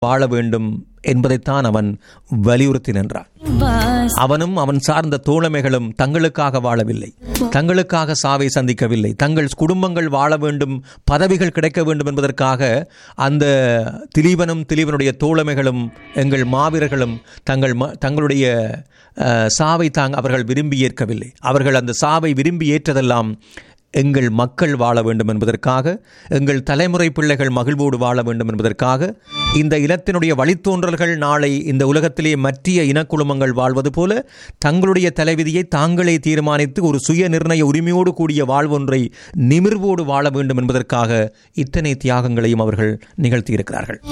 வாழ வேண்டும் என்பதைத்தான் அவன் வலியுறுத்தி நின்றான் அவனும் அவன் சார்ந்த தோழமைகளும் தங்களுக்காக வாழவில்லை தங்களுக்காக சாவை சந்திக்கவில்லை தங்கள் குடும்பங்கள் வாழ வேண்டும் பதவிகள் கிடைக்க வேண்டும் என்பதற்காக அந்த திலீபனும் திலீபனுடைய தோழமைகளும் எங்கள் மாவீரர்களும் தங்கள் ம- தங்களுடைய அஹ், சாவை தாங்க அவர்கள் விரும்பி ஏற்கவில்லை அவர்கள் அந்த சாவை விரும்பி ஏற்றதெல்லாம் எங்கள் மக்கள் வாழ வேண்டும் என்பதற்காக எங்கள் தலைமுறை பிள்ளைகள் மகிழ்வோடு வாழ வேண்டும் என்பதற்காக இந்த இனத்தினுடைய வழித்தோன்றல்கள் நாளை இந்த உலகத்திலே மற்றிய இனக்குழுமங்கள் வாழ்வது போல தங்களுடைய தலைவிதியை தாங்களே தீர்மானித்து ஒரு சுய நிர்ணய உரிமையோடு கூடிய வாழ்வொன்றை நிமிர்வோடு வாழ வேண்டும் என்பதற்காக இத்தனை தியாகங்களையும் அவர்கள் நிகழ்த்தியிருக்கிறார்கள்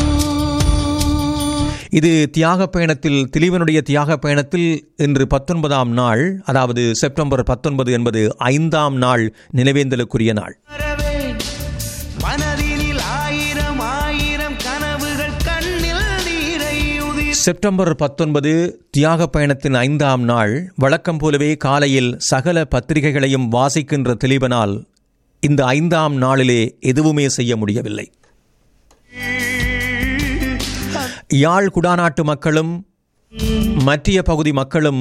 இது தியாக பயணத்தில் திலீவனுடைய தியாக பயணத்தில் இன்று பத்தொன்பதாம் நாள் அதாவது செப்டம்பர் பத்தொன்பது என்பது ஐந்தாம் நாள் நினைவேந்தலுக்குரிய நாள் வரவேன் மனதினில் ஆயிரம் ஆயிரம் கனவுகள் கண்ணில் நீரை உதி செப்டம்பர் பத்தொன்பது தியாக பயணத்தின் ஐந்தாம் நாள் வழக்கம் போலவே காலையில் சகல பத்திரிகைகளையும் வாசிக்கின்ற திலீபனால் இந்த ஐந்தாம் நாளிலே எதுவுமே செய்ய முடியவில்லை யாழ் குடாநாட்டு மக்களும் மற்றிய பகுதி மக்களும்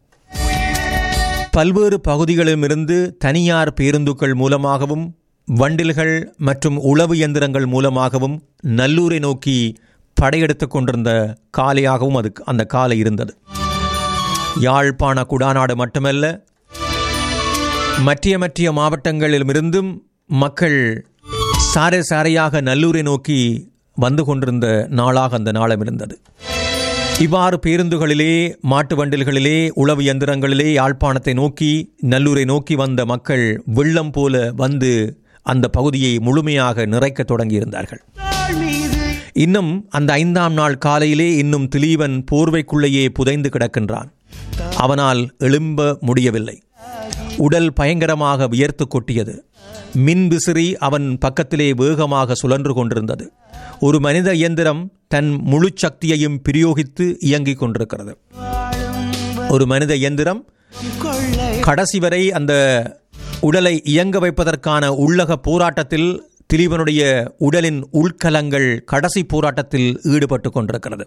பல்வேறு பகுதிகளிலுமிருந்து தனியார் பேருந்துகள் மூலமாகவும் வண்டில்கள் மற்றும் உளவு இயந்திரங்கள் மூலமாகவும் நல்லூரை நோக்கி படையெடுத்துக் கொண்டிருந்த காலையாகவும் அது அந்த காலை இருந்தது யாழ்ப்பாண குடாநாடு மட்டுமல்ல மற்றிய மற்றிய மாவட்டங்களிலுமிருந்தும் மக்கள் சாரை சாரையாக நல்லூரை நோக்கி வந்து கொண்டிருந்த நாளாக அந்த நாளம் இருந்தது இவ்வாறு பேருந்துகளிலே மாட்டு வண்டில்களிலே உளவு இயந்திரங்களிலே யாழ்ப்பாணத்தை நோக்கி நல்லூரை நோக்கி வந்த மக்கள் வெள்ளம் போல வந்து அந்த பகுதியை முழுமையாக நிறைக்க தொடங்கியிருந்தார்கள் தாழ் மீது இன்னும் அந்த ஐந்தாம் நாள் காலையிலே இன்னும் திலீவன் போர்வைக்குள்ளேயே புதைந்து கிடக்கின்றான் அவனால் எழும்ப முடியவில்லை உடல் பயங்கரமாக வியர்த்து கொட்டியது மின் விசிறி அவன் பக்கத்திலே வேகமாக சுழன்று கொண்டிருந்தது ஒரு மனித இயந்திரம் தன் முழு சக்தியையும் பிரயோகித்து இயங்கிக் கொண்டிருக்கிறது ஒரு மனித இயந்திரம் கொள்ளை கடைசி வரை அந்த உடலை இயங்க வைப்பதற்கான உள்ளக போராட்டத்தில் திலீபனுடைய உடலின் உள்கலங்கள் கடைசி போராட்டத்தில் ஈடுபட்டு கொண்டிருக்கிறது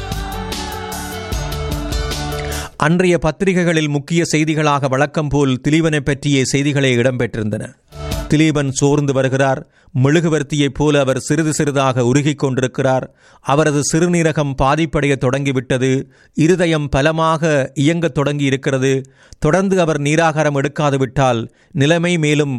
அன்றைய பத்திரிகைகளில் முக்கிய செய்திகளாக வழக்கம் போல் திலீபனை பற்றிய செய்திகளே இடம்பெற்றிருந்தன திலீபன் சோர்ந்து வருகிறார் மெழுகுவர்த்தியைப் போல அவர் சிறிது சிறிதாக உருகிக் கொண்டிருக்கிறார் அவரது சிறுநீரகம் பாதிப்படைய தொடங்கிவிட்டது இருதயம் பலமாக இயங்கத் தொடங்கி இருக்கிறது தொடர்ந்து அவர் நீராகாரம் எடுக்காது விட்டால் நிலைமை மேலும்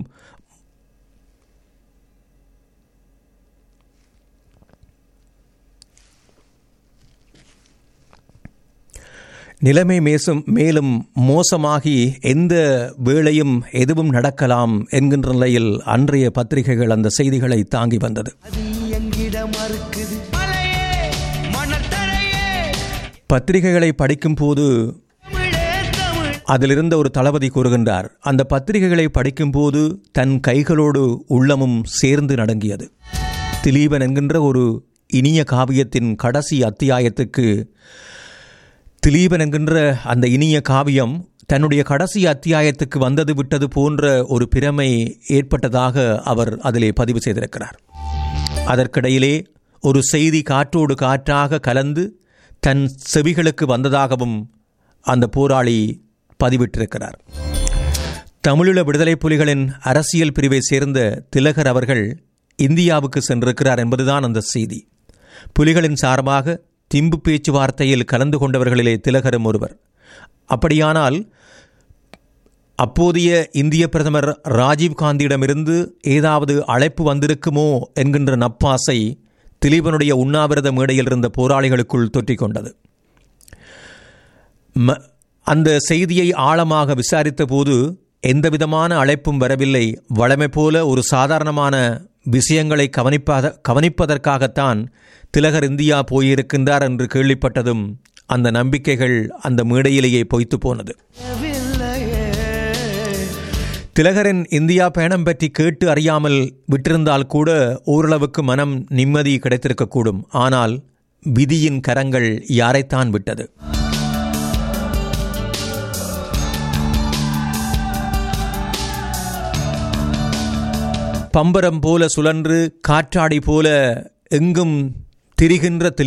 நிலைமை மேசும் மேலும் மோசமாகி எந்த வேளையும் எதுவும் நடக்கலாம் என்கின்ற நிலையில் அன்றைய பத்திரிகைகள் அந்த செய்திகளை தாங்கி வந்தது அது எங்கிட மறுக்குது மலையே மணல் தரையே பத்திரிகைகளை படிக்கும் போது தமிழே தமிழ் அதிலிருந்த ஒரு தளபதி கூறுகின்றார் அந்த பத்திரிகைகளை படிக்கும்போது தன் கைகளோடு உள்ளமும் சேர்ந்து நடுங்கியது திலீபன் என்கின்ற ஒரு இனிய காவியத்தின் கடைசி அத்தியாயத்துக்கு திலீபன் என்கின்ற அந்த இனிய காவியம் தன்னுடைய கடைசி அத்தியாயத்துக்கு வந்தது விட்டது போன்ற ஒரு பிரமை ஏற்பட்டதாக அவர் அதிலே பதிவு செய்திருக்கிறார் அதற்கிடையிலே ஒரு செய்தி காற்றோடு காற்றாக கலந்து தன் செவிகளுக்கு வந்ததாகவும் அந்த போராளி பதிவிட்டிருக்கிறார் தமிழீழ விடுதலை புலிகளின் அரசியல் பிரிவை சேர்ந்த திலகர் அவர்கள் இந்தியாவுக்கு சென்றிருக்கிறார் என்பதுதான் அந்த செய்தி புலிகளின் சார்பாக திம்பு பேச்சுவார்த்தையில் கலந்து கொண்டவர்களிலே திலகரும் ஒருவர் அப்படியானால் அப்போதைய இந்திய பிரதமர் ராஜீவ் காந்தியிடமிருந்து ஏதாவது அழைப்பு வந்திருக்குமோ என்கின்ற நப்பாசை திலீபனுடைய உண்ணாவிரத மேடையில் இருந்த போராளிகளுக்குள் தொற்றிக் கொண்டது ம- அந்த செய்தியை ஆழமாக விசாரித்த போது எந்தவிதமான அழைப்பும் வரவில்லை வழமை போல ஒரு சாதாரணமான விஷயங்களை கவனிப்பத கவனிப்பதற்காகத்தான் திலகர் இந்தியா போயிருக்கின்றார் என்று கேள்விப்பட்டதும் அந்த நம்பிக்கைகள் அந்த மேடையிலேயே பொய்த்து போனது வில்லையே திலகரின் இந்தியா பயணம் பற்றி கேட்டு அறியாமல் விட்டிருந்தால் கூட ஓரளவுக்கு மனம் நிம்மதி கிடைத்திருக்கக்கூடும் ஆனால் விதியின் கரங்கள் யாரைத்தான் விட்டது பம்பரம் போல சுழன்று காற்றாடி போல எங்கும் திரிகின்ற